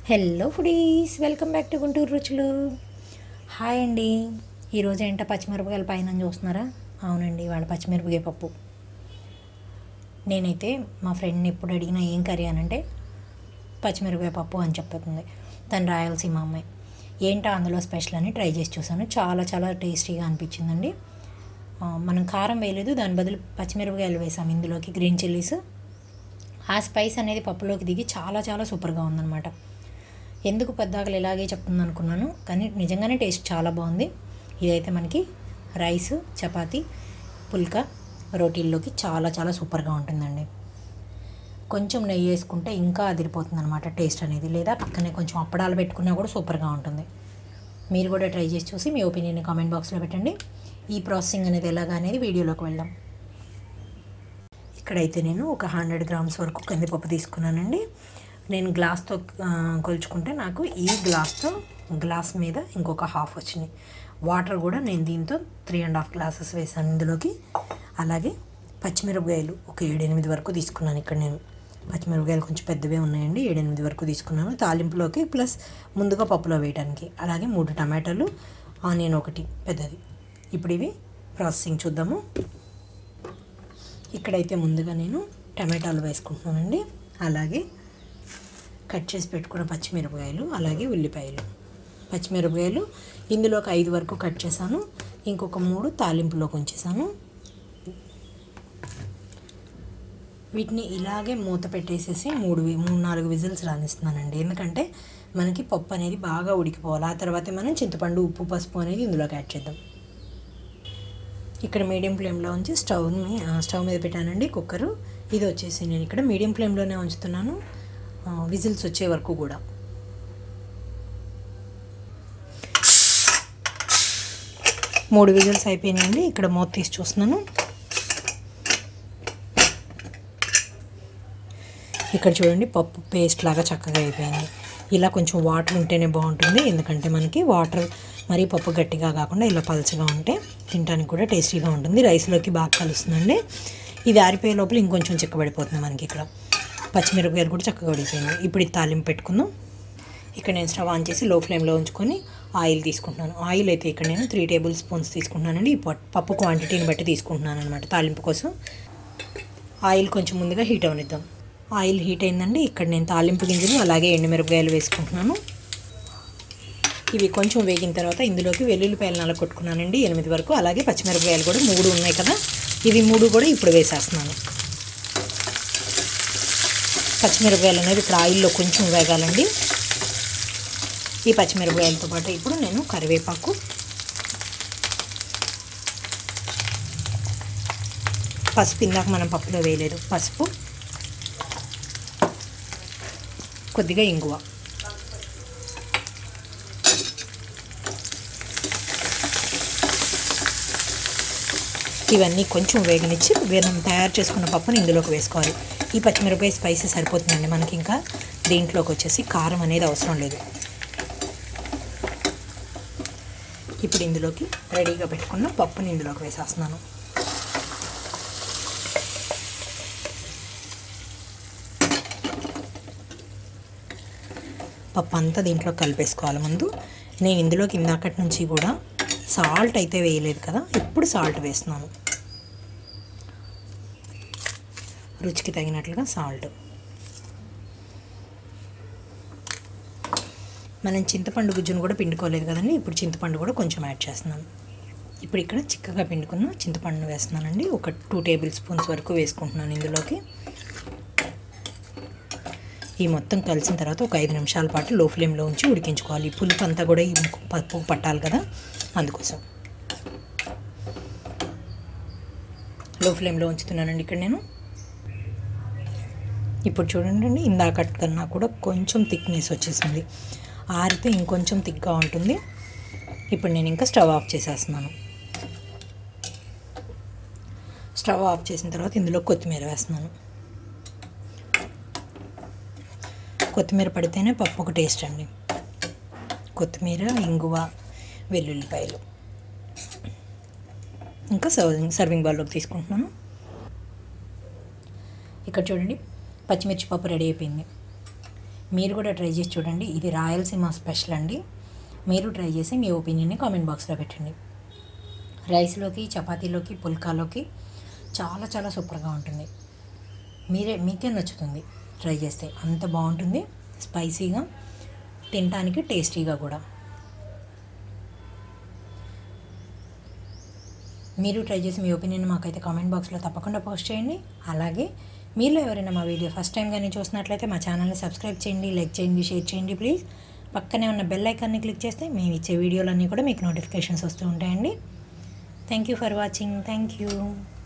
hello foodies welcome back to Guntur రుచులు hi అండి ఈరోజు ఏంటో పచ్చిమిరపకాయల పైన చూస్తున్నారా అవునండి వాళ్ళ పచ్చిమిరపకాయ పప్పు నేనైతే మా ఫ్రెండ్ని ఎప్పుడు అడిగినా ఏం కర్రీ అని అంటే పచ్చిమిరపకాయ పప్పు అని చెప్తుంది తను రాయలసీమ అమ్మాయి ఏంటో అందులో స్పెషల్ అని ట్రై చేసి చూసాను చాలా చాలా టేస్టీగా అనిపించిందండి ఆ, మనం కారం వేయలేదు దాని బదులు పచ్చిమిరపకాయలు వేసాము ఇందులోకి గ్రీన్ చిల్లీస్ ఆ స్పైస్ అనేది పప్పులోకి దిగి చాలా చాలా సూపర్గా ఉందన్నమాట ఎందుకు పెద్దాకలు ఇలాగే చెప్తుంది అనుకున్నాను కానీ నిజంగానే టేస్ట్ చాలా బాగుంది ఇదైతే మనకి రైస్ చపాతీ పుల్కా రోటీల్లోకి చాలా చాలా సూపర్గా ఉంటుందండి కొంచెం నెయ్యి వేసుకుంటే ఇంకా అదిరిపోతుంది అనమాట టేస్ట్ అనేది లేదా పక్కనే కొంచెం అప్పడాలు పెట్టుకున్నా కూడా సూపర్గా ఉంటుంది మీరు కూడా ట్రై చేసి చూసి మీ ఒపీనియన్ కామెంట్ బాక్స్లో పెట్టండి ఈ ప్రాసెసింగ్ అనేది ఎలాగా అనేది వీడియోలోకి వెళ్దాం ఇక్కడైతే నేను ఒక హండ్రెడ్ గ్రామ్స్ వరకు కందిపప్పు తీసుకున్నానండి నేను గ్లాస్తో ఆ, కొలుచుకుంటే నాకు ఈ గ్లాస్తో గ్లాస్ మీద ఇంకొక హాఫ్ వచ్చినాయి వాటర్ కూడా నేను దీంతో త్రీ అండ్ హాఫ్ గ్లాసెస్ వేసాను ఇందులోకి అలాగే పచ్చిమిరపకాయలు ఒక ఏడెనిమిది వరకు తీసుకున్నాను ఇక్కడ నేను పచ్చిమిరపకాయలు కొంచెం పెద్దవే ఉన్నాయండి ఏడెనిమిది వరకు తీసుకున్నాను తాలింపులోకి ప్లస్ ముందుగా పప్పులో వేయడానికి అలాగే మూడు టమాటాలు ఆనియన్ ఒకటి పెద్దది ఇప్పుడు ఇవి ప్రాసెసింగ్ చూద్దాము ఇక్కడైతే ముందుగా నేను టమాటాలు వేసుకుంటున్నానండి అలాగే కట్ చేసి పెట్టుకున్న పచ్చిమిరపకాయలు అలాగే ఉల్లిపాయలు పచ్చిమిరపకాయలు ఇందులో ఒక ఐదు వరకు కట్ చేశాను ఇంకొక మూడు తాలింపులోకి ఉంచేసాను వీటిని ఇలాగే మూత పెట్టేసేసి మూడు వి- మూడు నాలుగు విజిల్స్ రానిస్తున్నానండి ఎందుకంటే మనకి పప్పు అనేది బాగా ఉడికిపోవాలి ఆ తర్వాతే మనం చింతపండు ఉప్పు పసుపు అనేది ఇందులోకి యాడ్ చేద్దాం ఇక్కడ మీడియం ఫ్లేమ్లో ఉంచి స్టవ్ మీ- ఆ, స్టవ్ మీద పెట్టానండి కుక్కరు ఇది వచ్చేసి నేను ఇక్కడ మీడియం ఫ్లేమ్లోనే ఉంచుతున్నాను ఆ, విజిల్స్ వచ్చే వరకు కూడా మూడు విజిల్స్ అయిపోయినాయండి ఇక్కడ మూత తీసి చూస్తున్నాను ఇక్కడ చూడండి పప్పు పేస్ట్ లాగా చక్కగా అయిపోయింది ఇలా కొంచెం వాటర్ ఉంటేనే బాగుంటుంది ఎందుకంటే మనకి వాటర్ మరీ పప్పు గట్టిగా కాకుండా ఇలా పలచగా ఉంటే తినడానికి కూడా టేస్టీగా ఉంటుంది రైస్లోకి బాగా కలుస్తుందండి ఇది ఆరిపోయే లోపల ఇంకొంచెం చిక్కబడిపోతుంది మనకి ఇక్కడ పచ్చిమిరపకాయలు కూడా చక్కగా ఉడిపోయింది ఇప్పుడు ఇది తాలింపు పెట్టుకుందాం ఇక్కడ నేను స్టవ్ ఆన్ చేసి లో ఫ్లేమ్లో ఉంచుకొని ఆయిల్ తీసుకుంటున్నాను ఆయిల్ అయితే ఇక్కడ నేను త్రీ టేబుల్ స్పూన్స్ తీసుకుంటున్నానండి ఈ ప- పప్పు క్వాంటిటీని బట్టి తీసుకుంటున్నాను అనమాట తాలింపు కోసం ఆయిల్ కొంచెం ముందుగా హీట్ అవనిద్దాం ఆయిల్ హీట్ అయిందండి ఇక్కడ నేను తాలింపు గింజలు అలాగే ఎండుమిరపకాయలు వేసుకుంటున్నాను ఇవి కొంచెం వేగిన తర్వాత ఇందులోకి వెల్లుల్లిపాయలు నల్ల కొట్టుకున్నానండి ఎనిమిది వరకు అలాగే పచ్చిమిరపకాయలు కూడా మూడు ఉన్నాయి కదా ఇవి మూడు కూడా ఇప్పుడు వేసేస్తున్నాను పచ్చిమిరపకాయలు అనేది ఇప్పుడు ఆయిల్లో కొంచెం వేగాలండి ఈ పచ్చిమిరపకాయలతో పాటు ఇప్పుడు నేను కరివేపాకు పసుపు ఇందాక మనం పప్పులో వేయలేదు పసుపు కొద్దిగా ఇంగువ ఇవన్నీ కొంచెం వేగనిచ్చి మనం తయారు చేసుకున్న పప్పుని ఇందులోకి వేసుకోవాలి ఈ పచ్చిమిరపకాయ స్పైసీ సరిపోతుందండి మనకి ఇంకా దీంట్లోకి వచ్చేసి కారం అనేది అవసరం లేదు ఇప్పుడు ఇందులోకి రెడీగా పెట్టుకున్న పప్పుని ఇందులోకి వేసేస్తున్నాను పప్పు అంతా దీంట్లో కలిపేసుకోవాలి ముందు నేను ఇందులోకి ఇందాకటి నుంచి కూడా సాల్ట్ అయితే వేయలేదు కదా ఇప్పుడు సాల్ట్ వేస్తున్నాను రుచికి తగినట్లుగా సాల్ట్ మనం చింతపండు గుజ్జును కూడా పిండుకోలేదు కదండి ఇప్పుడు చింతపండు కూడా కొంచెం యాడ్ చేస్తున్నాను ఇప్పుడు ఇక్కడ చిక్కగా పిండుకున్న చింతపండును వేస్తున్నానండి ఒక టూ టేబుల్ స్పూన్స్ వరకు వేసుకుంటున్నాను ఇందులోకి ఈ మొత్తం కలిసిన తర్వాత ఒక ఐదు నిమిషాల పాటు లో ఫ్లేమ్లో ఉంచి ఉడికించుకోవాలి ఈ పులుపు అంతా కూడా ఈ పప్పు పట్టాలి కదా అందుకోసం లో ఫ్లేమ్లో ఉంచుతున్నానండి ఇక్కడ నేను ఇప్పుడు చూడండి ఇందాక కన్నా కూడా కొంచెం థిక్నెస్ వచ్చేసింది ఆరితే ఇంకొంచెం థిక్గా ఉంటుంది ఇప్పుడు నేను ఇంకా స్టవ్ ఆఫ్ చేసేస్తున్నాను స్టవ్ ఆఫ్ చేసిన తర్వాత ఇందులో కొత్తిమీర వేస్తున్నాను కొత్తిమీర పడితేనే పప్పు ఒక టేస్ట్ అండి కొత్తిమీర ఇంగువ వెల్లుల్లిపాయలు ఇంకా సర్వింగ్ సర్వింగ్ బౌల్లోకి తీసుకుంటున్నాను ఇక్కడ చూడండి పచ్చిమిర్చి పప్పు రెడీ అయిపోయింది మీరు కూడా ట్రై చేసి చూడండి ఇది రాయలసీమ స్పెషల్ అండి మీరు ట్రై చేసి మీ ఒపీనియన్ని కామెంట్ బాక్స్లో పెట్టండి రైస్లోకి చపాతీలోకి పుల్కాలోకి చాలా చాలా సూపర్గా ఉంటుంది మీరే మీకే నచ్చుతుంది ట్రై చేస్తే అంత బాగుంటుంది స్పైసీగా తినడానికి టేస్టీగా కూడా మీరు ట్రై చేసి మీ ఒపీనియన్ మాకైతే కామెంట్ బాక్స్లో తప్పకుండా పోస్ట్ చేయండి అలాగే మీలో ఎవరైనా మా వీడియో ఫస్ట్ టైం కానీ చూసినట్లయితే మా ఛానల్ని సబ్స్క్రైబ్ చేయండి లైక్ చేయండి షేర్ చేయండి ప్లీజ్ పక్కనే ఉన్న బెల్ ఐకాన్ని క్లిక్ చేస్తే మేము ఇచ్చే వీడియోలన్నీ కూడా మీకు నోటిఫికేషన్స్ వస్తూ ఉంటాయండి thank you for watching thank you